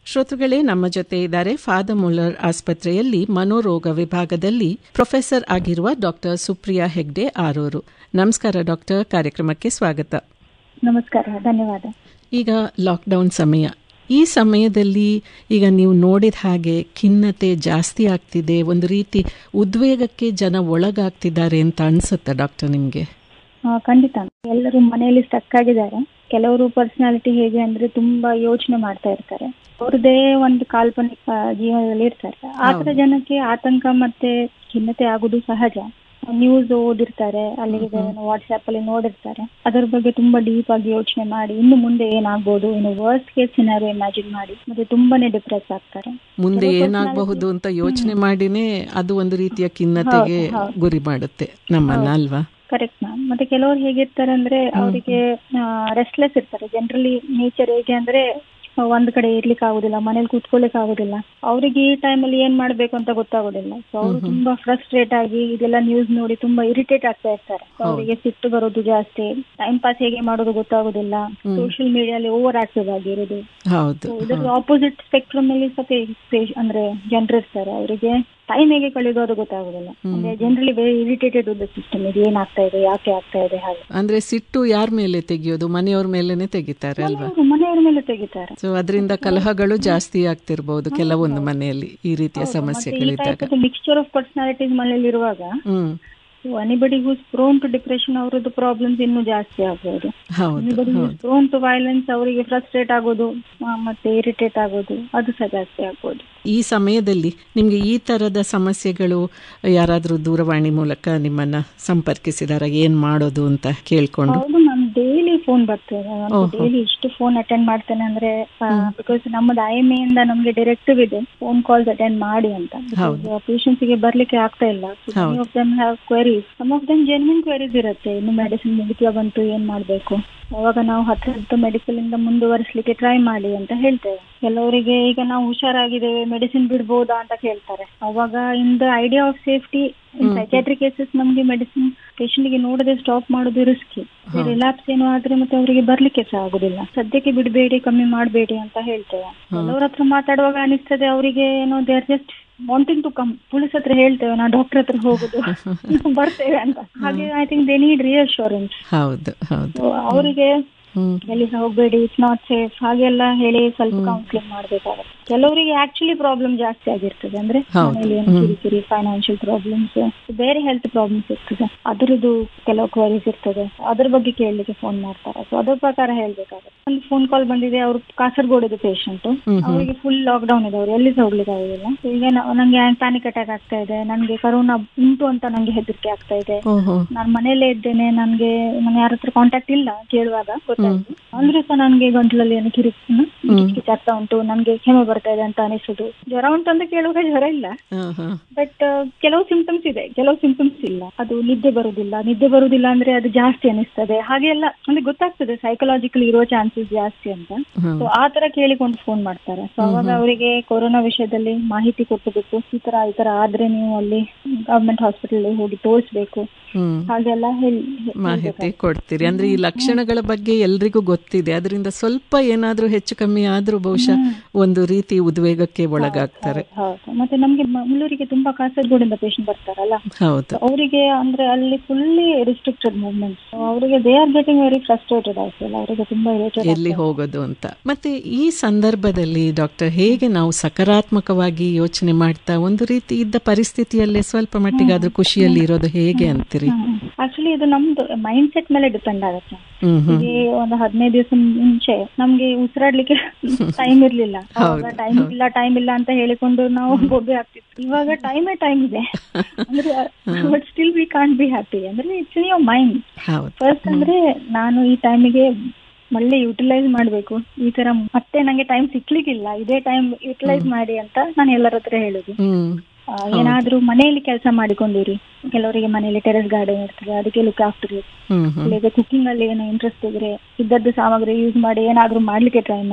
ಶ್ರೋತೃಗಳೇ ನಮ್ಮ ಜೊತೆ ಇದ್ದಾರೆ ಫಾದರ್ ಮುಲ್ಲರ್ ಆಸ್ಪತ್ರೆಯಲ್ಲಿ ಮನೋರೋಗ ವಿಭಾಗದಲ್ಲಿ ಪ್ರೊಫೆಸರ್ ಆಗಿರುವ ಡಾಕ್ಟರ್ ಸುಪ್ರಿಯಾ ಹೆಗ್ಡೆ ಆರೂರು ನಮಸ್ಕಾರ ಡಾಕ್ಟರ್ ಕಾರ್ಯಕ್ರಮಕ್ಕೆ ಸ್ವಾಗತ ನಮಸ್ಕಾರ ಧನ್ಯವಾದ ಈಗ ಲಾಕ್ಡೌನ್ ಸಮಯ ಈ ಸಮಯದಲ್ಲಿ ಈಗ ನೀವು ನೋಡಿದ ಹಾಗೆ ಖಿನ್ನತೆ ಜಾಸ್ತಿ ಆಗ್ತಿದೆ ಒಂದು ರೀತಿ ಉದ್ವೇಗಕ್ಕೆ ಜನ ಒಳಗಾಗ್ತಿದ್ದಾರೆ ಅಂತ ಅನ್ಸುತ್ತಾ ಡಾಕ್ಟರ್ ನಿಮಗೆ ಆ, ಖಂಡಿತ ಎಲ್ಲರೂ ಮನೆಯಲ್ಲಿ ಸ್ಟಕ್ ಆಗಿದ್ದಾರೆ ಕೆಲವರು ಪರ್ಸನಾಲಿಟಿ ಹೇಗೆ ಅಂದ್ರೆ ತುಂಬಾ ಯೋಚನೆ ಮಾಡ್ತಾ ಇರ್ತಾರೆ ಅವ್ರದೇ ಒಂದು ಕಾಲ್ಪನಿಕ ಜೀವನದಲ್ಲಿ ಇರ್ತಾರೆ ಆತರ ಜನಕ್ಕೆ ಆತಂಕ ಮತ್ತೆ ಖಿನ್ನತೆ ಆಗುದು ಸಹಜ ನ್ಯೂಸ್ ಓದಿರ್ತಾರೆ ಅಲ್ಲಿಗೆ ವಾಟ್ಸ್ಆಪ್ ಅಲ್ಲಿ ನೋಡಿರ್ತಾರೆ ಅದರ ಬಗ್ಗೆ ತುಂಬಾ ಡೀಪ್ ಆಗಿ ಯೋಚನೆ ಮಾಡಿ ಇನ್ನು ಮುಂದೆ ಏನಾಗ್ಬೋದು ಇನ್ನು ವರ್ಸ್ಟ್ ಕೇಸ್ ಸಿನಾರಿಯೋ ಇಮ್ಯಾಜಿನ್ ಮಾಡಿ ಮತ್ತೆ ತುಂಬಾನೇ ಡಿಪ್ರೆಸ್ ಆಗ್ತಾರೆ ಮುಂದೆ ಕೆಲವು ಏನಾಗಬಹುದು ಅಂತ ಯೋಚನೆ ಮಾಡಿನೇ ಅದು ಒಂದು ರೀತಿಯ ಖಿನ್ನತೆಗೆ ಹೌದು, ಹೌದು. ಗುರಿ ಮಾಡುತ್ತೆ ನಮ್ಮನ್ನ ಅಲ್ವಾ ಕರೆಕ್ಟ್ ಮ್ಯಾಮ್ ಮತ್ತೆ ಕೆಲವರು ಹೇಗಿರ್ತಾರೆ ಅಂದ್ರೆ ಅವರಿಗೆ ರೆಸ್ಟ್ಲೆಸ್ ಇರ್ತಾರೆ ಜನರಲಿ ನೇಚರ್ ಹೇಗೆ ಅಂದ್ರೆ ಆ, ಒಂದ್ ಕಡೆ ಇರ್ಲಿಕ್ಕೆ ಆಗುದಿಲ್ಲ ಮನೇಲಿ ಕೂತ್ಕೊಳ್ಳಿಕ್ ಆಗುದಿಲ್ಲ ಅವರಿಗೆ ಈ ಟೈಮಲ್ಲಿ ಏನ್ ಮಾಡ್ಬೇಕು ಅಂತ ಗೊತ್ತಾಗೋದಿಲ್ಲ ಸೊ ಅವರು ತುಂಬಾ ಫ್ರಸ್ಟ್ರೇಟ್ ಆಗಿ ಇದೆಲ್ಲ ನ್ಯೂಸ್ ನೋಡಿ ತುಂಬಾ ಇರಿಟೇಟ್ ಆಗ್ತಾ ಇರ್ತಾರೆ ಅವರಿಗೆ ಸಿಟ್ಟು ಬರೋದು ಜಾಸ್ತಿ ಟೈಮ್ ಪಾಸ್ ಹೇಗೆ ಮಾಡೋದು ಗೊತ್ತಾಗೋದಿಲ್ಲ ಸೋಷಿಯಲ್ ಮೀಡಿಯಲ್ಲಿ ಓವರ್ ಆಕ್ಟಿವ್ ಆಗಿರೋದು ಹೌದು So, ಇದರ ಆಪೋಸಿಟ್ ಸ್ಪೆಕ್ಟ್ರಮ್ ಅಲ್ಲಿ ಸ್ವಲ್ಪ ಪೇ- ಅಂದ್ರೆ ಜನರು ಇರ್ತಾರೆ ಅವರಿಗೆ ಟೈಮ್ ಹೇಗೆ ಕಳೆಯೋದು ಅದು ಗೊತ್ತಾಗೋದಿಲ್ಲ ಅಂದ್ರೆ generally very irritated with the system ಇದು ಏನಾಗ್ತಾ ಇದೆ ಯಾಕೆ ಆಗ್ತಾ ಇದೆ ಹಾಗೆ ಅಂದ್ರೆ ಸಿಟ್ಟು ಯಾರ ಮೇಲೆ ತೆಗೆಯೋದು ಮನೆಯವ್ರ ಮೇಲೆನೆ ತೆಗಿತಾರೆ ಅಲ್ವಾ ಮನೆಯವರು ಮನೆಯವರ ಮೇಲೆ ತೆಗಿತಾರೆ ಸೊ ಅದರಿಂದ ಕಲಹಗಳು ಜಾಸ್ತಿ ಆಗ್ತಿರ್ಬಹುದು ಕೆಲವೊಂದು ಮನೆಯಲ್ಲಿ ಈ ರೀತಿಯ ಸಮಸ್ಯೆಗಳಿದ್ದಾಗ ಮಿಕ್ಸ್ಚರ್ ಆಫ್ ಪರ್ಸನಾಲಿಟೀಸ್ ಮನೇಲಿ ಇರುವಾಗ hmm anybody who's prone to depression ಅವರದ್ದು ಪ್ರಾಬ್ಲಮ್ಸ್ ಇನ್ನೂ ಜಾಸ್ತಿ ಆಗ್ಬೋದು ಹೌದು anybody who's prone to violence ಅವರಿಗೆ ಫ್ರಸ್ಟ್ರೇಟ್ ಆಗೋದು ಆ, ಮತ್ತೆ ಇರಿಟೇಟ್ ಆಗೋದು ಅದು ಸಹ ಜಾಸ್ತಿ ಆಗ್ಬೋದು ಈ ಸಮಯದಲ್ಲಿ ನಿಮ್ಗೆ ಈ ತರದ ಸಮಸ್ಯೆಗಳು ಯಾರಾದ್ರೂ ದೂರವಾಣಿ ಮೂಲಕ ನಿಮ್ಮನ್ನ ಸಂಪರ್ಕಿಸಿದಾರ ಏನ್ ಮಾಡೋದು ಅಂತ ಕೇಳ್ಕೊಂಡು ಹೌದು ಮ್ಯಾಮ್ ಡೈಲಿ ಫೋನ್ ಬರ್ತದೆ ಡೈಲಿ ಇಷ್ಟು ಫೋನ್ ಅಟೆಂಡ್ ಮಾಡ್ತೇನೆ ಅಂದ್ರೆ ಬಿಕಾಸ್ ನಮ್ಮದು ಐ ಎಮ್ ಇಂದ ನಮ್ಗೆ ಡೈರೆಕ್ಟಿವ್ ಇದೆ ಫೋನ್ ಕಾಲ್ಸ್ ಅಟೆಂಡ್ ಮಾಡಿ ಅಂತ ಪೇಷಂಟ್ಸ್ ಗೆ ಬರ್ಲಿಕ್ಕೆ ಆಗ್ತಾ ಇಲ್ಲ of them have queries some of them genuine queries ಇರುತ್ತೆ ಇನ್ನು ಮೆಡಿಸಿನ್ ಮುಗಿತಾ ಬಂತು ಏನ್ ಮಾಡ್ಬೇಕು ಅವಾಗ ನಾವು ಹತ್ರ ಹತ್ರ ಮೆಡಿಕಲ್ ಇಂದ ಮುಂದುವರಿಸಲಿಕ್ಕೆ ಟ್ರೈ ಮಾಡಿ ಅಂತ ಹೇಳ್ತೇವೆ ಕೆಲವರಿಗೆ ಈಗ ನಾವು ಹುಷಾರಾಗಿದ್ದೇವೆ ಮೆಡಿಸಿನ್ ಬಿಡ್ಬೋದಾ ಅಂತ ಕೇಳ್ತಾರೆ ಅವಾಗ in the idea of safety psychiatry cases ನಮ್ಗೆ ಮೆಡಿಸಿನ್ ಪೇಷಂಟ್ ಗೆ ನೋಡದೆ ಸ್ಟಾಪ್ ಮಾಡೋದು ರಿಸ್ಕಿ ರಿಲ್ಯಾಪ್ಸ್ ಏನೋ ಆದ್ರೆ ಮತ್ತೆ ಅವರಿಗೆ ಬರ್ಲಿಕ್ಕೆ ಸಹ ಆಗುದಿಲ್ಲ ಸದ್ಯಕ್ಕೆ ಬಿಡಬೇಡಿ ಕಮ್ಮಿ ಮಾಡಬೇಡಿ ಅಂತ ಹೇಳ್ತೇವೆ ಕೆಲವ್ರ ಹತ್ರ ಮಾತಾಡುವಾಗ ಅನಿಸ್ತದೆ ಅವರಿಗೆ ಏನೋ they are just wanting to come police ಹತ್ರ ಹೇಳ್ತೇವೆ ನಾವು ಡಾಕ್ಟರ್ ಹತ್ರ ಹೋಗುದು ಬರ್ತೇವೆ ಅಂತ ಹಾಗೆ I think they need reassurance ಹೌದು ಹೌದು ಅವರಿಗೆ ಹ್ಮ್ ಎಲ್ಲಿ ಸಹ ಹೋಗ್ಬೇಡಿ ಇಟ್ಸ್ ನಾಟ್ ಸೇಫ್ ಹಾಗೆಲ್ಲ ಹೇಳಿ ಸ್ವಲ್ಪ ಕೌನ್ಸಿಲಿಂಗ್ ಮಾಡ್ಬೇಕಾಗುತ್ತೆ ಕೆಲವರಿಗೆ ಆಕ್ಚುಲಿ ಪ್ರಾಬ್ಲಮ್ ಜಾಸ್ತಿ ಆಗಿರ್ತದೆ ಅಂದ್ರೆ ಹೌದು. ಮನೇಲಿ ಏನು ಕಿರಿಕಿರಿ ಫೈನಾನ್ಷಿಯಲ್ ಪ್ರಾಬ್ಲಮ್ಸ್ ಬೇರೆ ಹೆಲ್ತ್ ಪ್ರಾಬ್ಲಮ್ಸ್ ಇರ್ತದೆ ಅದರದ್ದು ಕೆಲವು ಕ್ವರೀಸ್ ಇರ್ತದೆ ಅದ್ರ ಬಗ್ಗೆ ಕೇಳಲಿಕ್ಕೆ ಫೋನ್ ಮಾಡ್ತಾರೆ ಸೊ ಅದ್ರ ಪ್ರಕಾರ ಹೇಳ್ಬೇಕಾಗುತ್ತೆ ಒಂದು ಫೋನ್ ಕಾಲ್ ಬಂದಿದೆ ಅವ್ರು ಕಾಸರಗೋಡದ ಪೇಷಂಟ್ ಅವರಿಗೆ ಫುಲ್ ಲಾಕ್ ಡೌನ್ ಇದೆ ಅವ್ರು ಎಲ್ಲಿ ಸಹ ಹೋಗ್ಲಿಕ್ಕೆ ಆಗುದಿಲ್ಲ So ಈಗ ನಾ- ನಂಗೆ ಪ್ಯಾನಿಕ್ ಅಟ್ಯಾಕ್ ಆಗ್ತಾ ಇದೆ ನನ್ಗೆ ಕರೋನಾ ಉಂಟು ಅಂತ ನಂಗೆ ಹೆದರಿಕೆ ಆಗ್ತಾ ಇದೆ ಓಹೋ ನಾನು ಮನೆಯಲ್ಲೇ ಇದ್ದೇನೆ ನನ್ಗೆ ನನ್ನ ಯಾರ ಹತ್ರ ಕಾಂಟ್ಯಾಕ್ಟ್ ಇಲ್ಲ ಕೇಳುವಾಗ ಗೊತ್ತಾಯ್ತು ಅಂದ್ರೆ ಸಹ ನನ್ಗೆ ಗಂಟ್ಲಲ್ಲಿ ಏನು ಕಿರಿಕ್ ಕಿಚ್ಚಾಗ್ತಾ ಉಂಟು ನನ್ಗೆ ಕೆಮ್ಮು ಬರ್ತಾ ಇದೆ ಅಂತ ಅನಿಸುದು ಜ್ವರ ಉಂಟು ಅಂತ ಕೇಳುವಾಗ ಜ್ವರ ಇಲ್ಲ ಹಾ ಹಾ ಬಟ್ ಕೆಲವು ಸಿಂಪ್ಟಮ್ಸ್ ಇದೆ ಕೆಲವು ಸಿಂಪ್ಟಮ್ಸ್ ಇಲ್ಲ ಅದು ನಿದ್ದೆ ಬರುದಿಲ್ಲ ನಿದ್ದೆ ಬರುದಿಲ್ಲ ಅಂದ್ರೆ ಅದು ಜಾಸ್ತಿ ಅನಿಸ್ತದೆ ಹಾಗೆಲ್ಲ ಅಂದ್ರೆ ಗೊತ್ತಾಗ್ತದೆ ಸೈಕಲಾಜಿಕಲ್ ಇರೋ ಚಾನ್ಸಸ್ ಜಾಸ್ತಿ ಅಂತ ಹ್ಮ್. ಸೊ ಆ ತರ ಕೇಳಿಕೊಂಡು ಫೋನ್ ಮಾಡ್ತಾರೆ ಸೊ ಅವಾಗ ಅವರಿಗೆ ಕೊರೋನಾ ವಿಷಯದಲ್ಲಿ ಮಾಹಿತಿ ಕೊಟ್ಟಬೇಕು ಈ ತರ ಈ ತರ ಆದ್ರೆ ನೀವು ಅಲ್ಲಿ ಗವರ್ಮೆಂಟ್ ಹಾಸ್ಪಿಟಲ್ ಹೋಗಿ ತೋರಿಸ್ಬೇಕು ಹ್ಮ್ ಹಾಗೆಲ್ಲ ಹೇಳಿ ಮಾಹಿತಿ ಕೊಡ್ತೀರಿ ಅಂದ್ರೆ ಈ ಲಕ್ಷಣಗಳ ಬಗ್ಗೆ ಎಲ್ರಿಗೂ ಗೊತ್ತಿದೆ ಅದರಿಂದ ಸ್ವಲ್ಪ ಏನಾದ್ರೂ ಹೆಚ್ಚು ಕಮ್ಮಿ ಆದ್ರೂ ಬಹುಶಃ ಒಂದು ರೀತಿ ಉದ್ವೇಗಕ್ಕೆ ಒಳಗಾಗ್ತಾರೆ ಹೌದು ಮತ್ತೆ ನಮ್ಗೆ ಮಂಗಳೂರಿಗೆ ತುಂಬಾ ಕಾಸರಗೋಡಿಂದ ಪೇಷಂಟ್ ಬರ್ತಾರಲ್ಲ ಹೌದು ಅವರಿಗೆ ಅಂದ್ರೆ ಅಲ್ಲಿ ಫುಲ್ಲಿ ರಿಸ್ಟ್ರಿಕ್ಟೆಡ್ ಮೂವ್ಮೆಂಟ್ ಅವರಿಗೆ they are getting very frustrated ಆಯ್ತಲ್ಲ ಅವರಿಗೆ ತುಂಬಾ ಇರಿಟೇಟ್ ಎಲ್ಲಿ ಹೋಗೋದು ಅಂತ ಮತ್ತೆ ಈ ಸಂದರ್ಭದಲ್ಲಿ ಡಾಕ್ಟರ್ ಹೇಗೆ ನಾವು ಸಕಾರಾತ್ಮಕವಾಗಿ ಯೋಚನೆ ಮಾಡ್ತಾ ಒಂದು ರೀತಿ ಇದ್ದ ಪರಿಸ್ಥಿತಿಯಲ್ಲೇ ಸ್ವಲ್ಪ ಮಟ್ಟಿಗಾದ್ರೂ ಖುಷಿಯಲ್ಲಿ ಇರೋದು ಹೇಗೆ ಅಂತೀರಿ ಆಕ್ಚುಲಿ ಇದು ನಮ್ದು ಮೈಂಡ್ ಸೆಟ್ ಮೇಲೆ ಡಿಪೆಂಡ್ ಆಗುತ್ತೆ ಹ್ಮ್ ಹ್ಮ್ ಈಗ ಒಂದು ಹದಿನೈದು ದಿವಸ ಮುಂಚೆ ನಮ್ಗೆ ಉಸಿರಾಡ್ಲಿಕ್ಕೆ ಟೈಮ್ ಇರ್ಲಿಲ್ಲ ಅವಾಗ ಟೈಮ್ ಇಲ್ಲ ಟೈಮ್ ಇಲ್ಲ ಅಂತ ಹೇಳಿಕೊಂಡು ನಾವು ಬೊಬ್ಬೆ ಆಗ್ತಿತ್ತು ಇವಾಗ ಟೈಮೇ ಟೈಮ್ ಇದೆ ಅಂದ್ರೆ but still we can't be happy ಅಂದ್ರೆ ಇಟ್ಸ್ ಇನ್ ಯೋರ್ ಮೈಂಡ್ ಹೌದು ಫಸ್ಟ್ ಅಂದ್ರೆ ನಾನು ಈ ಟೈಮಿಗೆ ಒಳ್ಳೆ ಯುಟಿಲೈಸ್ ಮಾಡ್ಬೇಕು ಈ ತರ ಮತ್ತೆ ನಂಗೆ ಟೈಮ್ ಸಿಕ್ಲಿಕ್ಕಿಲ್ಲ ಇದೇ ಟೈಮ್ ಯುಟಿಲೈಸ್ ಮಾಡಿ ಅಂತ ನಾನು ಎಲ್ಲರ ಹತ್ರ ಹೇಳುದು ಹ್ಮ್ ಆ, ಏನಾದ್ರೂ ಮನೆಯಲ್ಲಿ ಕೆಲಸ ಮಾಡಿಕೊಂಡಿರಿ ಕೆಲವರಿಗೆ ಮನೆಯಲ್ಲಿ ಟೆರೆಸ್ ಗಾರ್ಡನ್ ಇರ್ತದೆ ಅದಕ್ಕೆ ಲುಕ್ ಆಫ್ಟರ್ ಹ್ಮ್ ಹ್ಮ್ ಇಲ್ಲದೆ ಕುಕಿಂಗ್ ಅಲ್ಲಿ ಏನೋ ಇಂಟ್ರೆಸ್ಟ್ ಇದ್ರೆ ಇದ್ದದ್ದು ಸಾಮಗ್ರಿ ಯೂಸ್ ಮಾಡಿ ಏನಾದ್ರೂ ಮಾಡ್ಲಿಕ್ಕೆ ಟ್ರೈ ಮಾಡಿ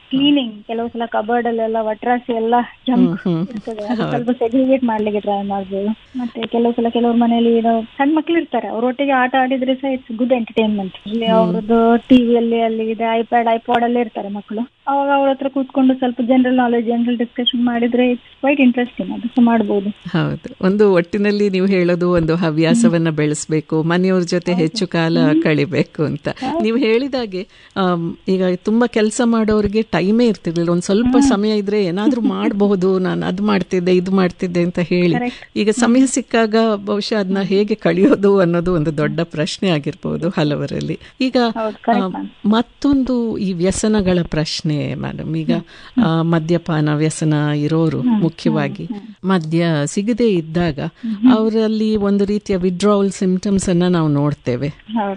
ಕ್ಲೀನಿಂಗ್ ಕೆಲವು ಸಲ ಕಬರ್ಡ್ ಅಲ್ಲೆಲ್ಲ ವಟ್ರಾಸಿ ಎಲ್ಲ ಜಂಕ್ ಇರ್ತದೆ ಅದು ಸ್ವಲ್ಪ ಸೆಗ್ರಿಗೇಟ್ ಮಾಡ್ಲಿಕ್ಕೆ ಟ್ರೈ ಮಾಡ್ಬೋದು ಮತ್ತೆ ಕೆಲವು ಸಲ ಕೆಲವ್ರ ಮನೇಲಿ ಏನೋ ಸಣ್ಣ ಮಕ್ಳು ಇರ್ತಾರೆ ಅವ್ರೊಟ್ಟಿಗೆ ಆಟ ಆಡಿದ್ರೆ ಸಹ ಇಟ್ಸ್ ಗುಡ್ ಎಂಟರ್ಟೈನ್ಮೆಂಟ್ ಇಲ್ಲಿ ಅವ್ರದ್ದು ಟಿವಿಯಲ್ಲಿ ಅಲ್ಲಿ ಇದೆ ಐಪ್ಯಾಡ್ ಐಪಾಡ್ ಅಲ್ಲೇ ಇರ್ತಾರೆ ಮಕ್ಕಳು ಅವಾಗ ಅವ್ರ ಹತ್ರ ಕೂತ್ಕೊಂಡು ಸ್ವಲ್ಪ ಜನರಲ್ ನಾಲೆಜ್ ಜನರಲ್ ಡಿಸ್ಕಷನ್ ಮಾಡಿದ್ರೆ ಇಟ್ಸ್ ಕ್ವೈಟ್ ಇಂಟ್ರೆಸ್ಟಿಂಗ್ ಅದು ಸಹ ಮಾಡ್ಬೋದು ಹೌದು ಒಂದು ಒಟ್ಟಿನಲ್ಲಿ ನೀವು ಹೇಳೋದು ಒಂದು ಹವ್ಯಾಸವನ್ನ ಬೆಳೆಸಬೇಕು ಮನೆಯವ್ರ ಜೊತೆ ಹೆಚ್ಚು ಕಾಲ ಕಳಿಬೇಕು ಅಂತ ನೀವು ಹೇಳಿದಾಗೆ ಈಗ ತುಂಬಾ ಕೆಲಸ ಮಾಡೋರಿಗೆ ಟೈಮೇ ಇರ್ತಿರ್ಲಿಲ್ಲ ಒಂದ್ ಸ್ವಲ್ಪ ಸಮಯ ಇದ್ರೆ ಏನಾದ್ರೂ ಮಾಡಬಹುದು ನಾನು ಅದು ಮಾಡ್ತಿದ್ದೆ ಇದು ಮಾಡ್ತಿದ್ದೆ ಅಂತ ಹೇಳಿ ಈಗ ಸಮಯ ಸಿಕ್ಕಾಗ ಬಹುಶಃ ಅದನ್ನ ಹೇಗೆ ಕಳಿಯೋದು ಅನ್ನೋದು ಒಂದು ದೊಡ್ಡ ಪ್ರಶ್ನೆ ಆಗಿರ್ಬೋದು ಹಲವರಲ್ಲಿ ಈಗ ಮತ್ತೊಂದು ಈ ವ್ಯಸನಗಳ ಪ್ರಶ್ನೆ ಮೇಡಮ್ ಈಗ ಮದ್ಯಪಾನ ವ್ಯಸನ ಇರೋರು ಮುಖ್ಯವಾಗಿ ಮದ್ಯ ಸಿಗದೆ ಇದ್ದಾಗ ಅವರಲ್ಲಿ ಒಂದು ರೀತಿಯ ವಿಡ್ರಾವಲ್ ಸಿಂಪ್ಟಮ್ಸ್ ಅನ್ನ ನಾವು ನೋಡ್ತೇವೆ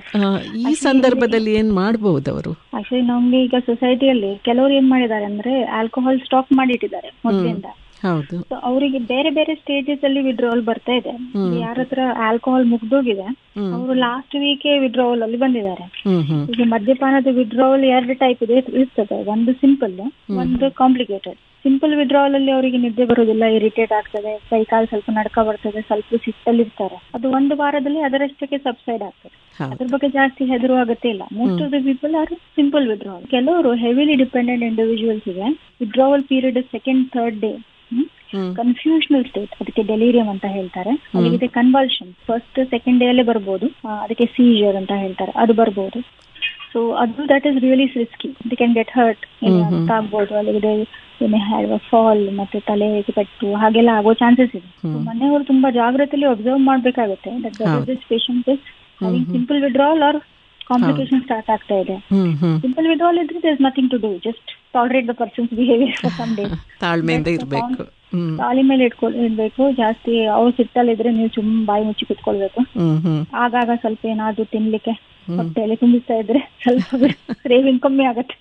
ಈ ಸಂದರ್ಭದಲ್ಲಿ ಏನ್ ಮಾಡಬಹುದು ಅವರು ಆಕ್ಚುಲಿ ನಮ್ಗೆ ಈಗ ಸೊಸೈಟಿಯಲ್ಲಿ ಕೆಲವರು ಏನ್ ಮಾಡಿದ್ದಾರೆ ಅಂದ್ರೆ ಆಲ್ಕೋಹಾಲ್ ಸ್ಟಾಕ್ ಮಾಡಿಟ್ಟಿದ್ದಾರೆ ಮೊದಲಿಂದ ಹೌದು ಅವರಿಗೆ ಬೇರೆ ಬೇರೆ ಸ್ಟೇಜಸ್ ಅಲ್ಲಿ ವಿಡ್ರಾವಲ್ ಬರ್ತಾ ಇದೆ ಯಾರ ಹತ್ರ ಆಲ್ಕೋಹಾಲ್ ಮುಗ್ದೋಗಿದೆ ಅವರು ಲಾಸ್ಟ್ ವೀಕ್ ವಿಡ್ರಾವಲ್ ಅಲ್ಲಿ ಬಂದಿದ್ದಾರೆ ಈಗ ಮದ್ಯಪಾನದ ವಿಡ್ರಾವಲ್ ಎರಡು ಟೈಪ್ ಇದೆ ಇರ್ತದೆ ಒಂದು ಸಿಂಪಲ್ ಒಂದು ಕಾಂಪ್ಲಿಕೇಟೆಡ್ ಸಿಂಪಲ್ ವಿಡ್ರಾವಲ್ ಅಲ್ಲಿ ಅವರಿಗೆ ನಿದ್ದೆ ಬರೋದಿಲ್ಲ ಇರಿಟೇಟ್ ಆಗ್ತದೆ ಕೈ ಕಾಲು ಸ್ವಲ್ಪ ನಡ್ಕ ಬರ್ತದೆ ಸ್ವಲ್ಪ ಸಿಟ್ಟಲ್ಲಿರ್ತಾರೆ ಅದು ಒಂದು ವಾರದಲ್ಲಿ ಅದರಷ್ಟಕ್ಕೆ ಸಬ್ಸೈಡ್ ಆಗ್ತದೆ ಅದ್ರ ಬಗ್ಗೆ ಜಾಸ್ತಿ ಹೆದರುವ ಅಗತ್ಯ ಇಲ್ಲ most of the people are simple withdrawal ಕೆಲವರು ಹೆವಿಲಿ ಡಿಪೆಂಡೆಂಟ್ ಇಂಡಿವಿಜುವಲ್ಸ್ ಗೆ withdrawal period second third day confusional state ಅದಕ್ಕೆ ಡೆಲಿರಿಯಂ ಅಂತ ಹೇಳ್ತಾರೆ ಅದಕ್ಕೆ ಕನ್ವಲ್ಷನ್ ಫಸ್ಟ್ ಸೆಕೆಂಡ್ ಡೇ ಅಲ್ಲೇ ಬರ್ಬೋದು ಅದಕ್ಕೆ ಸೀಜರ್ ಅಂತ ಹೇಳ್ತಾರೆ ಅದು ಬರ್ಬೋದು ಸೊ ಅದು that is really risky they can get hurt ಆಗ್ಬೋದು ಅಲ್ಲಿಗೆ ಹ್ಯಾವ್ ಫಾಲ್ ಮತ್ತೆ ತಲೆ ಪೆಟ್ಟು ಹಾಗೆಲ್ಲ ಆಗೋ ಚಾನ್ಸಸ್ ಇದೆ ಮನೆಯವರು ತುಂಬಾ ಜಾಗ್ರತೆಯಲ್ಲಿ ಅಬ್ಸರ್ವ್ ಮಾಡ್ಬೇಕಾಗುತ್ತೆ that patient is simple withdrawal or complication start ಆಗ್ತಾ ಇದೆ ಸಿಂಪಲ್ ವಿಡ್ರಾಲ್ ಇದ್ರೆ there nothing to do just tolerate the person's behaviour for some days ತಾಳ್ಮೆಯಿಂದ ಇರಬೇಕು ತಾಳಿ ಮೇಲೆ ಇಟ್ಕೊಳ್ ಇರ್ಬೇಕು ಜಾಸ್ತಿ ಅವ್ರು ಸಿಟ್ಟಲ್ಲಿದ್ರೆ ನೀವು ಸುಮ್ ಬಾಯಿ ಮುಚ್ಚಿ ಕುತ್ಕೊಳ್ಬೇಕು ಆಗಾಗ ಸ್ವಲ್ಪ ಏನಾದ್ರು ತಿನ್ಲಿಕ್ಕೆ ಹೊಟ್ಟೆಯಲ್ಲಿ ತುಂಬಿಸ್ತಾ ಇದ್ರೆ ಸ್ವಲ್ಪ ಕ್ರೇವಿಂಗ್ ಕಮ್ಮಿ ಆಗತ್ತೆ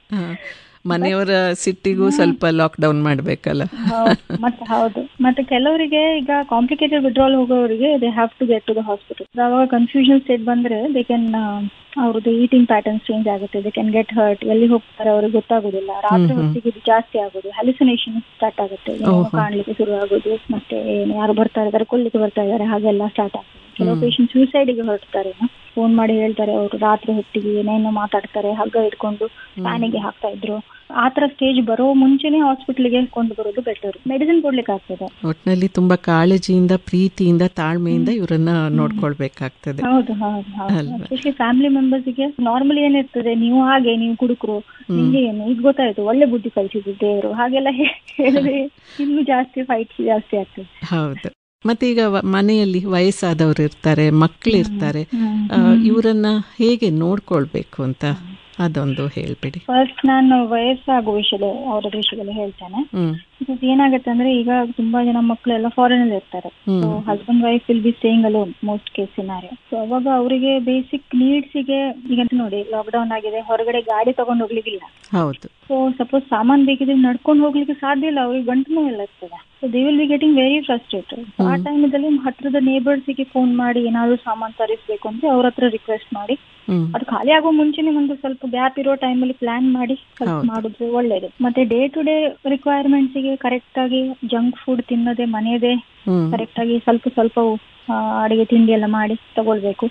ಮನೆಯವರ ಸಿಟ್ಟಿಗೂ ಸ್ವಲ್ಪ ಲಾಕ್ ಡೌನ್ ಮಾಡ್ಬೇಕಲ್ಲ ಮತ್ತೆ ಹೌದು ಮತ್ತೆ ಕೆಲವರಿಗೆ ಈಗ ಕಾಂಪ್ಲಿಕೇಟೆಡ್ ವಿಡ್ರಾಲ್ ಹೋಗೋರಿಗೆ they have to get to the hospital ಅವಾಗ ಕನ್ಫ್ಯೂಷನ್ ಸ್ಟೇಟ್ ಬಂದ್ರೆ ದೇ ಕ್ಯಾನ್ ಅವ್ರದ್ದು ಈಟಿಂಗ್ ಪ್ಯಾಟರ್ನ್ಸ್ ಚೇಂಜ್ ಆಗುತ್ತೆ ದೇ ಕ್ಯಾನ್ ಗೆಟ್ ಹರ್ಟ್ ಎಲ್ಲಿ ಹೋಗ್ತಾರೆ ಅವ್ರಿಗೆ ಗೊತ್ತಾಗೋದಿಲ್ಲ ರಾತ್ರಿ ಹೊತ್ತಿಗೆ ಇದು ಜಾಸ್ತಿ ಆಗೋದು ಹ್ಯಾಲಿಸಿನೇಷನ್ ಸ್ಟಾರ್ಟ್ ಆಗುತ್ತೆ ಕಾಣ್ಲಿಕ್ಕೆ ಶುರು ಆಗೋದು ಮತ್ತೆ ಯಾರು ಬರ್ತಾ ಇದ್ದಾರೆ ಕೊಲ್ಲಿಕ್ಕೆ ಬರ್ತಾ ಇದ್ದಾರೆ ಹಾಗೆಲ್ಲ ಸ್ಟಾರ್ಟ್ ಆಗ್ತದೆ ಕೆಲವು ಪೇಷಂಟ್ ಸೂಸೈಡ್ಗೆ ಹೊರಡ್ತಾರೆ ಫೋನ್ ಮಾಡಿ ಹೇಳ್ತಾರೆ ಅವರು ರಾತ್ರಿ ಹೊತ್ತಿಗೆ ಏನೇನೋ ಮಾತಾಡ್ತಾರೆ ಹಗ್ಗ ಇಟ್ಕೊಂಡು ಫ್ಯಾನಿಗೆ ಹಾಕ್ತಾ ಇದ್ರು ಆತರ ಸ್ಟೇಜ್ ಬರೋ ಮುಂಚೆನೆ ಹಾಸ್ಪಿಟಲ್ಗೆ ಕೊಂಡು ಬರೋದು ಬೆಟರ್ ಮೆಡಿಸಿನ್ ಕೊಡ್ಲಿಕ್ಕೆ ಆಗ್ತದೆ ಒಟ್ನಲ್ಲಿ ತುಂಬಾ ಕಾಳಜಿಯಿಂದ ಪ್ರೀತಿಯಿಂದ ತಾಳ್ಮೆಯಿಂದ ಇವರನ್ನ ನೋಡ್ಕೊಳ್ಬೇಕಾಗ್ತದೆ ಹೌದು ಹೌದು ಹೌದು ಎಸ್ಪೆಷಲಿ ಫ್ಯಾಮಿಲಿ ಮೆಂಬರ್ಸ್ಗೆ ನಾರ್ಮಲಿ ಏನಿರ್ತದೆ ನೀವು ಹಾಗೆ ನೀವು ಕುಡುಕರು ನಿಮ್ಗೆ ಏನು ಇದು ಗೊತ್ತಾಯ್ತು ಒಳ್ಳೆ ಬುದ್ಧಿ ಕಲಿಸಿದ್ರು ದೇವರು ಹಾಗೆಲ್ಲ ಹೇಳಿದ್ರೆ ಇನ್ನು ಜಾಸ್ತಿ ಫೈಟ್ಸ್ ಜಾಸ್ತಿ ಆಗ್ತದೆ ಹೌದು ಮತ್ತೆ ಈಗ ಮನೆಯಲ್ಲಿ ವಯಸ್ಸಾದವರು ಇರ್ತಾರೆ ಮಕ್ಕಳು ಇರ್ತಾರೆ ಇವರನ್ನ ಹೇಗೆ ನೋಡ್ಕೊಳ್ಬೇಕು ಅಂತ ಅದೊಂದು ಹೇಳ್ಬಿಡಿ ಫಸ್ಟ್ ನಾನು ವಯಸ್ಸಾಗುವ ವಿಷಯದ ಅವರ ವಿಷಯದಲ್ಲಿ ಹೇಳ್ತೇನೆ ಏನಾಗುತ್ತೆ ಅಂದ್ರೆ ಈಗ ತುಂಬಾ ಜನ ಮಕ್ಕಳೆಲ್ಲ ಫಾರಿನ್ ಅಲ್ಲಿ ಇರ್ತಾರೆ so husband wife will be staying alone most case scenario so ಅವಾಗ ಅವರಿಗೆ ಬೇಸಿಕ್ ನೀಡ್ಸ್ ಗೆ ಈಗ ನೋಡಿ ಲಾಕ್ ಡೌನ್ ಆಗಿದೆ ಹೊರಗಡೆ ಗಾಡಿ ತಗೊಂಡು ಹೋಗ್ಲಿಕ್ಕಿಲ್ಲ ಹೌದು ಸೊ ಸಪೋಸ್ ಸಾಮಾನ್ ಬೇಕಿದ್ರೆ ನಡ್ಕೊಂಡು ಹೋಗ್ಲಿಕ್ಕೆ ಸಾಧ್ಯ ಇಲ್ಲ ಅವ್ರಿಗೆ ಗಂಟು ನೋವೆಲ್ಲ ಇರ್ತದೆ so they will be getting very frustrated ಆ ಟೈಮಲ್ಲಿ ಹತ್ರದ ನೇಬರ್ಸ್ಗೆ ಫೋನ್ ಮಾಡಿ ಏನಾದ್ರು ಸಾಮಾನ್ ತರಿಸ್ಬೇಕು ಅಂತ ಅವ್ರ ಹತ್ರ ರಿಕ್ವೆಸ್ಟ್ ಮಾಡಿ ಅದು ಖಾಲಿ ಆಗೋ ಮುಂಚೆನೆ ಒಂದು ಸ್ವಲ್ಪ ಗ್ಯಾಪ್ ಇರೋ ಟೈಮಲ್ಲಿ ಪ್ಲಾನ್ ಮಾಡಿ ಸ್ವಲ್ಪ ಮಾಡಿದ್ರೆ ಒಳ್ಳೇದು ಮತ್ತೆ ಡೇ ಟು ಡೇ ರಿಕ್ವೈರ್ಮೆಂಟ್ಸ್ ಗೆ ಕರೆಕ್ಟ್ ಆಗಿ ಜಂಕ್ ಫುಡ್ ತಿನ್ನದೆ ಮನೆಯದೇ ಕರೆಕ್ಟ್ ಆಗಿ ಸ್ವಲ್ಪ ಸ್ವಲ್ಪ ಅಡಿಗೆ ತಿಂಡಿ ಎಲ್ಲ ಮಾಡಿ ತಗೊಳ್ಬೇಕು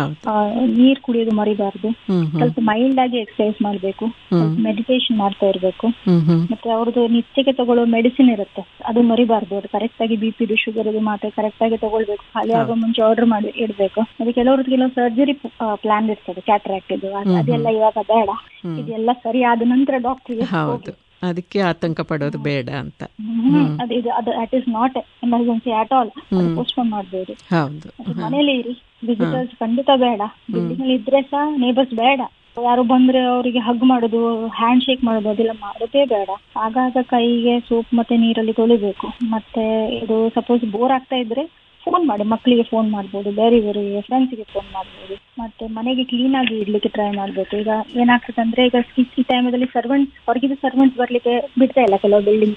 ನೀರ್ ಕುಡಿಯೋದು ಮರಿಬಾರ್ದು ಸ್ವಲ್ಪ ಮೈಲ್ಡ್ ಆಗಿ ಎಕ್ಸರ್ಸೈಸ್ ಮಾಡ್ಬೇಕು ಮೆಡಿಟೇಷನ್ ಮಾಡ್ತಾ ಇರ್ಬೇಕು ಮತ್ತೆ ಅವ್ರದ್ದು ನಿತ್ಯಕ್ಕೆ ತಗೊಳ್ಳೋ ಮೆಡಿಸಿನ್ ಇರುತ್ತೆ ಅದು ಮರಿಬಾರ್ದು ಅದು ಕರೆಕ್ಟ್ ಆಗಿ ಬಿ ಪಿ ಶುಗರ್ ಅದು ಮಾತ್ರೆ ಕರೆಕ್ಟ್ ಆಗಿ ತಗೊಳ್ಬೇಕು ಖಾಲಿ ಆಗೋ ಮುಂಚೆ ಆರ್ಡರ್ ಮಾಡಿ ಇಡ್ಬೇಕು ಮತ್ತೆ ಕೆಲವ್ರದ್ದು ಕೆಲವು ಸರ್ಜರಿ ಪ್ಲಾನ್ ಇರ್ತದೆ ಕ್ಯಾಟ್ರಾಕ್ಟ್ ಇದು ಅದೆಲ್ಲ ಇವಾಗ ಬೇಡ ಇದೆಲ್ಲ ಸರಿ ಆದ ನಂತರ ಡಾಕ್ಟರ್ಗೆ ಹೌದು ಅದಕ್ಕೆ ಆತಂಕ ಪಡೋದು ಬೇಡ ಅಂತ ಅದು ಇದು ಅದು it is not emergency at all postpone ಮಾಡಬಹುದು ಹೌದು ಮನೇಲಿ ಇರಿ ವಿಸಿಟರ್ಸ್ ಖಂಡಿತ ಬೇಡ ಬಿಲ್ಡಿಂಗ್ ಅಲ್ಲಿ ಇದ್ರೆ ಸಹ ನೇಬರ್ಸ್ ಬೇಡ ಯಾರು ಬಂದ್ರೆ ಅವರಿಗೆ ಹಗ್ ಮಾಡೋದು ಹ್ಯಾಂಡ್ ಶೇಕ್ ಮಾಡೋದು ಅದೆಲ್ಲ ಮಾಡೋದೇ ಬೇಡ ಆಗಾಗ ಕೈಗೆ ಸೋಪ್ ಮತ್ತೆ ನೀರಲ್ಲಿ ತೊಳಿಬೇಕು ಮತ್ತೆ ಇದು ಸಪೋಸ್ ಬೋರ್ ಆಗ್ತಾ ಇದ್ರೆ ಫೋನ್ ಮಾಡಿ ಮಕ್ಕಳಿಗೆ ಫೋನ್ ಮಾಡ್ಬೋದು ಬೇರೆ ಬೇರೆ ಫ್ರೆಂಡ್ಸ್ಗೆ ಫೋನ್ ಮಾಡ್ಬೋದು ಮತ್ತೆ ಮನೆಗೆ ಕ್ಲೀನ್ ಆಗಿ ಇಡ್ಲಿಕ್ಕೆ ಟ್ರೈ ಮಾಡ್ಬೇಕು ಈಗ ಏನಾಗ್ತದೆ ಅಂದ್ರೆ ಈಗ ಈ ಟೈಮಲ್ಲಿ ಸರ್ವೆಂಟ್ಸ್ ಹೊರಗಿದ ಸರ್ವೆಂಟ್ಸ್ ಬರ್ಲಿಕ್ಕೆ ಬಿಡ್ತಾ ಇಲ್ಲ ಕೆಲವು ಬಿಲ್ಡಿಂಗ್ಸ್ ಅಲ್ಲಿ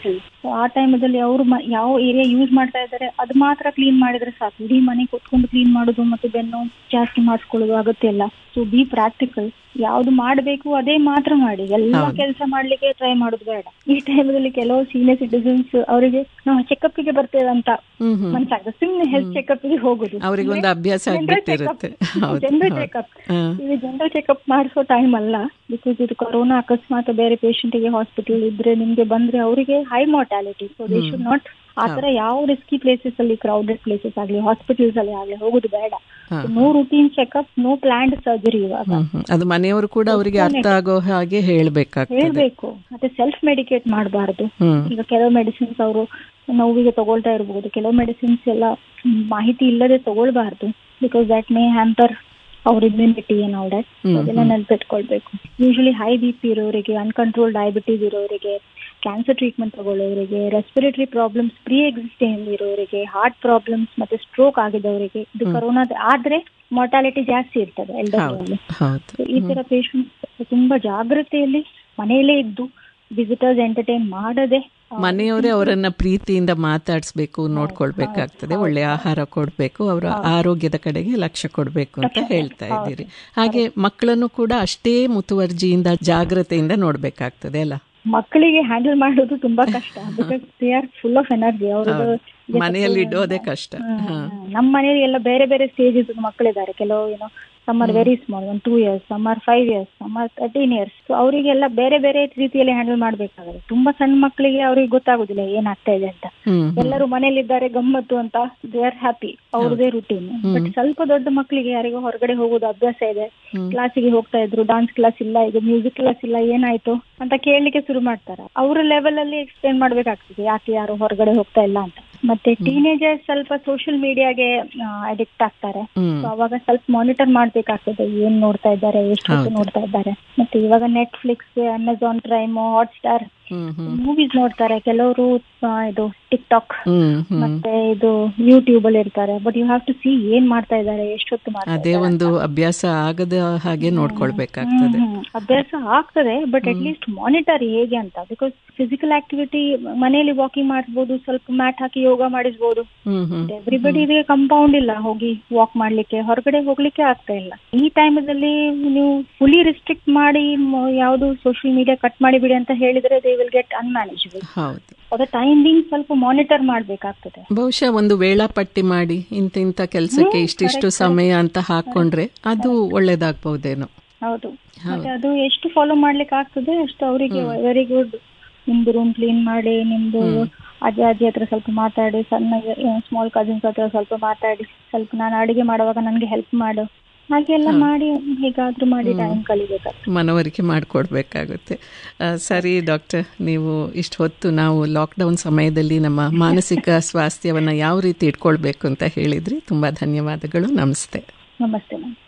ಸೊ ಆ ಟೈಮಲ್ಲಿ ಅವರು ಯಾವ ಏರಿಯಾ ಯೂಸ್ ಮಾಡ್ತಾ ಇದ್ದಾರೆ ಅದು ಮಾತ್ರ ಕ್ಲೀನ್ ಮಾಡಿದ್ರೆ ಸಾಕು ಇಡೀ ಮನೆ ಕೂತ್ಕೊಂಡು ಕ್ಲೀನ್ ಮಾಡೋದು ಮತ್ತು ಬೆನ್ನು ಜಾಸ್ತಿ ಮಾಡಿಸ್ಕೊಳ್ಳೋದು ಅಗತ್ಯ ಇಲ್ಲ ಸೊ ಬಿ ಪ್ರಾಕ್ಟಿಕಲ್ ಯಾವ್ದು ಮಾಡಬೇಕು ಅದೇ ಮಾತ್ರ ಮಾಡಿ ಎಲ್ಲ ಕೆಲಸ ಮಾಡ್ಲಿಕ್ಕೆ ಟ್ರೈ ಮಾಡೋದು ಬೇಡ ಈ ಟೈಮಲ್ಲಿ ಕೆಲವು ಸೀನಿಯರ್ ಸಿಟಿಸನ್ಸ್ ಅವರಿಗೆ ನಾವು ಚೆಕಪ್ ಗೆ ಬರ್ತೇವೆ ಅಂತ ಮನ್ಸಾಗ್ತದೆ ಸುಮ್ಮನೆ ಹೆಲ್ತ್ ಚೆಕಪ್ ಗೆ ಹೋಗುದು ಅವರಿಗೆ ಒಂದು ಅಭ್ಯಾಸ ಆಗ್ಬಿಟ್ಟಿರುತ್ತೆ ಜನರಲ್ ಚೆಕಪ್ ಇದು ಜನರಲ್ ಚೆಕಪ್ ಮಾಡಿಸೋ ಟೈಮ್ ಅಲ್ಲ ಬಿಕಾಸ್ ಇದು ಕೊರೋನಾ ಅಕಸ್ಮಾತ್ ಬೇರೆ ಪೇಷಂಟ್ ಗೆ ಹಾಸ್ಪಿಟಲ್ ಇದ್ರೆ ನಿಮ್ಗೆ ಬಂದ್ರೆ ಅವರಿಗೆ high mortality so they should not ಆತರ ಯಾವ ರಿಸ್ಕಿ ಪ್ಲೇಸಸ್ ಅಲ್ಲಿ ಕ್ರೌಡೆಡ್ ಪ್ಲೇಸಸ್ ಆಗ್ಲಿ ಹಾಸ್ಪಿಟಲ್ಸ್ ಅಲ್ಲಿ ಆಗ್ಲಿ ಹೋಗುದು ಬೇಡ no routine checkup no planned surgery ಇವಾಗ ಅದು ಮನೆಯವರು ಕೂಡ ಅವರಿಗೆ ಅರ್ಥ ಆಗೋ ಹಾಗೆ ಹೇಳ್ಬೇಕಾಗ್ತದೆ ಹೇಳ್ಬೇಕು ಮತ್ತೆ ಸೆಲ್ಫ್ ಮೆಡಿಕೇಟ್ ಮಾಡಬಾರ್ದು ಈಗ ಕೆಲವು ಮೆಡಿಸಿನ್ಸ್ ಅವರು ನೋವಿಗೆ ತಗೊಳ್ತಾ ಇರಬಹುದು ಕೆಲವು ಮೆಡಿಸಿನ್ಸ್ ಎಲ್ಲ ಮಾಹಿತಿ ಇಲ್ಲದೆ ತಗೊಳ್ಬಾರ್ದು ಬಿಕಾಸ್ ದಟ್ ಮೇ ಹ್ಯಾಂಪರ್ ಅವ್ರ ಇಮ್ಯುನಿಟಿ ಏನ್ ಆಲ್ ದಟ್ ಅದೆಲ್ಲ ನೆನ್ಪಿಟ್ಕೊಳ್ಬೇಕು ಯೂಶಲಿ ಹೈ ಬಿ ಪಿ ಇರೋರಿಗೆ ಅನ್ಕಂಟ್ರೋಲ್ ಡಯಾಬಿಟೀಸ್ ಇರೋರಿಗೆ ಕ್ಯಾನ್ಸರ್ ಟ್ರೀಟ್ಮೆಂಟ್ ತಗೊಳ್ಳೋರಿಗೆ ರೆಸ್ಪಿರೇಟರಿ ಪ್ರಾಬ್ಲಮ್ಸ್ ಪ್ರೀ ಎಕ್ಸಿಸ್ಟಿಂಗ್ ಇರೋರಿಗೆ ಹಾರ್ಟ್ ಪ್ರಾಬ್ಲಮ್ಸ್ ಮತ್ತೆ ಸ್ಟ್ರೋಕ್ ಆಗಿದವರಿಗೆ ಇದು ಕೊರೋನಾ ಆದ್ರೆ ಮಾರ್ಟಾಲಿಟಿ ಜಾಸ್ತಿ ಇರ್ತದೆ ಎಲ್ಡರ್ಲಿ ಈ ತರ ಪೇಷಂಟ್ಸ್ ತುಂಬಾ ಜಾಗ್ರತೆಯಲ್ಲಿ ಮನೆಯಲ್ಲೇ ಇದ್ದು ವಿಸಿಟರ್ಸ್ ಎಂಟರ್ಟೈನ್ ಮಾಡದೆ ಮನೆಯವರೇ ಅವರನ್ನ ಪ್ರೀತಿಯಿಂದ ಮಾತಾಡಿಸ್ಬೇಕು ನೋಡ್ಕೊಳ್ಬೇಕಾಗ್ತದೆ ಒಳ್ಳೆ ಆಹಾರ ಕೊಡ್ಬೇಕು ಅವರ ಆರೋಗ್ಯದ ಕಡೆಗೆ ಲಕ್ಷ್ಯ ಕೊಡ್ಬೇಕು ಅಂತ ಹೇಳ್ತಾ ಇದ್ದೀರಿ ಹಾಗೆ ಮಕ್ಕಳನ್ನು ಕೂಡ ಅಷ್ಟೇ ಮುತುವರ್ಜಿಯಿಂದ ಜಾಗ್ರತೆಯಿಂದ ನೋಡ್ಬೇಕಾಗ್ತದೆ ಅಲ್ಲ ಮಕ್ಕಳಿಗೆ ಹ್ಯಾಂಡಲ್ ಮಾಡೋದು ತುಂಬಾ ಕಷ್ಟ because they are full of energy ಅವ್ರದ್ದು ಮನೆಯಲ್ಲಿ ಇಡೋದೇ ಕಷ್ಟ ನಮ್ಮ ಮನೆಯಲ್ಲಿ ಎಲ್ಲ ಬೇರೆ ಬೇರೆ ಸ್ಟೇಜಸ್ ಮಕ್ಕಳಿದ್ದಾರೆ ಕೆಲವು ಏನೋ some are very small one two years some are five years some are thirteen years so ಅವರಿಗೆಲ್ಲ ಬೇರೆ ಬೇರೆ ರೀತಿಯಲ್ಲಿ ಹ್ಯಾಂಡಲ್ ಮಾಡ್ಬೇಕಾಗುತ್ತೆ ತುಂಬಾ ಸಣ್ಣ ಮಕ್ಕಳಿಗೆ ಅವ್ರಿಗೆ ಗೊತ್ತಾಗುದಿಲ್ಲ ಏನಾಗ್ತಾ ಇದೆ ಅಂತ ಎಲ್ಲರೂ ಮನೇಲಿದ್ದಾರೆ ಗಮ್ಮತ್ತು ಅಂತ ದೇ ಆರ್ ಹ್ಯಾಪಿ ಅವ್ರದೇ ರುಟೀನ್ ಬಟ್ ಸ್ವಲ್ಪ ದೊಡ್ಡ ಮಕ್ಕಳಿಗೆ ಯಾರಿಗೂ ಹೊರಗಡೆ ಹೋಗೋದು ಅಭ್ಯಾಸ ಇದೆ ಕ್ಲಾಸಿಗೆ ಹೋಗ್ತಾ ಇದ್ರು ಡಾನ್ಸ್ ಕ್ಲಾಸ್ ಇಲ್ಲ ಈಗ ಮ್ಯೂಸಿಕ್ ಕ್ಲಾಸ್ ಇಲ್ಲ ಏನಾಯ್ತು ಅಂತ ಕೇಳಲಿಕ್ಕೆ ಶುರು ಮಾಡ್ತಾರೆ ಅವ್ರ ಲೆವೆಲ್ ಅಲ್ಲಿ ಎಕ್ಸ್ಪ್ಲೇನ್ ಮಾಡ್ಬೇಕಾಗ್ತದೆ ಯಾಕೆ ಯಾರು ಹೊರಗಡೆ ಹೋಗ್ತಾ ಇಲ್ಲ ಅಂತ ಮತ್ತೆ ಟೀನೇಜರ್ಸ್ ಸ್ವಲ್ಪ ಸೋಷಿಯಲ್ ಮೀಡಿಯಾಗೆ ಅಡಿಕ್ಟ್ ಆಗ್ತಾರೆ ಸೊ ಅವಾಗ ಸ್ವಲ್ಪ ಮಾನಿಟರ್ ಮಾಡ್ಬೇಕಾಗ್ತದೆ ಏನ್ ನೋಡ್ತಾ ಇದ್ದಾರೆ ಎಷ್ಟು ನೋಡ್ತಾ ಇದ್ದಾರೆ ಮತ್ತೆ ಇವಾಗ Netflix Amazon Prime Hotstar movies ನೋಡ್ತಾರೆ ಕೆಲವರು ಇದು ಟಿಕ್ ಟಾಕ್ ಮತ್ತೆ ಇದು ಯೂಟ್ಯೂಬ್ ಅಲ್ಲಿ ಇರ್ತಾರೆ but you have to see ಏನ್ ಮಾಡ್ತಾ ಇದ್ದಾರೆ ಎಷ್ಟೊತ್ತು ಅದೇ ಒಂದು ಅಭ್ಯಾಸ ಆಗದ ಹಾಗೆ ನೋಡ್ಕೊಳ್ಬೇಕಾಗ್ತದೆ ಅಭ್ಯಾಸ ಆಗ್ತದೆ ಬಟ್ ಅಟ್ ಲೀಸ್ಟ್ ಮಾನಿಟರ್ ಹೇಗೆ ಅಂತ ಬಿಕಾಸ್ ಫಿಸಿಕಲ್ ಆಕ್ಟಿವಿಟಿ ಮನೆಯಲ್ಲಿ ವಾಕಿಂಗ್ ಮಾಡಿಸ್ಬೋದು ಸ್ವಲ್ಪ ಮ್ಯಾಟ್ ಹಾಕಿ ಯೋಗ ಮಾಡಿಸ್ಬೋದು ಎವ್ರಿಬಡಿ ಇದಕ್ಕೆ ಕಂಪೌಂಡ್ ಇಲ್ಲ ಹೋಗಿ ವಾಕ್ ಮಾಡ್ಲಿಕ್ಕೆ ಹೊರಗಡೆ ಹೋಗ್ಲಿಕ್ಕೆ ಆಗ್ತಾ ಇಲ್ಲ ಈ ಟೈಮಲ್ಲಿ ನೀವು ಫುಲಿ ರಿಸ್ಟ್ರಿಕ್ಟ್ ಮಾಡಿ ಯಾವುದು ಸೋಷಿಯಲ್ ಮೀಡಿಯಾ ಕಟ್ ಮಾಡಿಬಿಡಿ ಅಂತ ಹೇಳಿದ್ರೆ ದೇ ವಿಲ್ ಗೆಟ್ ಅನ್ಮ್ಯಾನೇಜಬಲ್ ಹೌದು ಅದ ಟೈಮಿಂಗ್ ಸ್ವಲ್ಪ ಮಾನಿಟರ್ ಮಾಡ್ಬೇಕಾಗ್ತದೆ ಬಹುಶಃ ಒಂದು ವೇಳಾಪಟ್ಟಿ ಮಾಡಿ ಇಂತ ಇಂತ ಕೆಲಸಕ್ಕೆ ಇಷ್ಟಿಷ್ಟು ಸಮಯ ಅಂತ ಹಾಕೊಂಡ್ರೆ ಅದು ಒಳ್ಳೇದಾಗ್ಬಹುದೇನೋ ಹೌದು ಮತ್ತೆ ಅದು ಎಷ್ಟು ಫಾಲೋ ಮಾಡ್ಲಿಕ್ಕೆ ಆಗ್ತದೆ ಅಷ್ಟು ಅವರಿಗೆ ವೆರಿ ಗುಡ್ ನಿಮ್ದು ರೂಮ್ ಕ್ಲೀನ್ ಮಾಡಿ ನಿಮ್ದು ಅಜ್ಜ ಅಜ್ಜಿ ಹತ್ರ ಸ್ವಲ್ಪ ಮಾತಾಡಿ ಸಣ್ಣ ಸ್ಮಾಲ್ ಕಸಿನ್ಸ್ ಹತ್ರ ಸ್ವಲ್ಪ ಮಾತಾಡಿ ಸ್ವಲ್ಪ ನಾನು ಅಡಿಗೆ ಮಾಡುವಾಗ ನನಗೆ ಹೆಲ್ಪ್ ಮಾಡು ಹಾಗೆಲ್ಲ ಮಾಡಿ ಹೇಗಾದ್ರೂ ಮಾಡಿ ಟೈಮ್ ಕಲಿಬೇಕಾಗ್ತದೆ ಮನವರಿಕೆ ಮಾಡಿಕೊಡ್ಬೇಕಾಗುತ್ತೆ ಸರಿ ಡಾಕ್ಟರ್ ನೀವು ಇಷ್ಟು ಹೊತ್ತು ನಾವು ಲಾಕ್ಡೌನ್ ಸಮಯದಲ್ಲಿ ನಮ್ಮ ಮಾನಸಿಕ ಸ್ವಾಸ್ಥ್ಯವನ್ನು ಯಾವ ರೀತಿ ಇಟ್ಕೊಳ್ಬೇಕು ಅಂತ ಹೇಳಿದ್ರಿ ತುಂಬ ಧನ್ಯವಾದಗಳು ನಮಸ್ತೆ ನಮಸ್ತೆ ಮ್ಯಾಮ್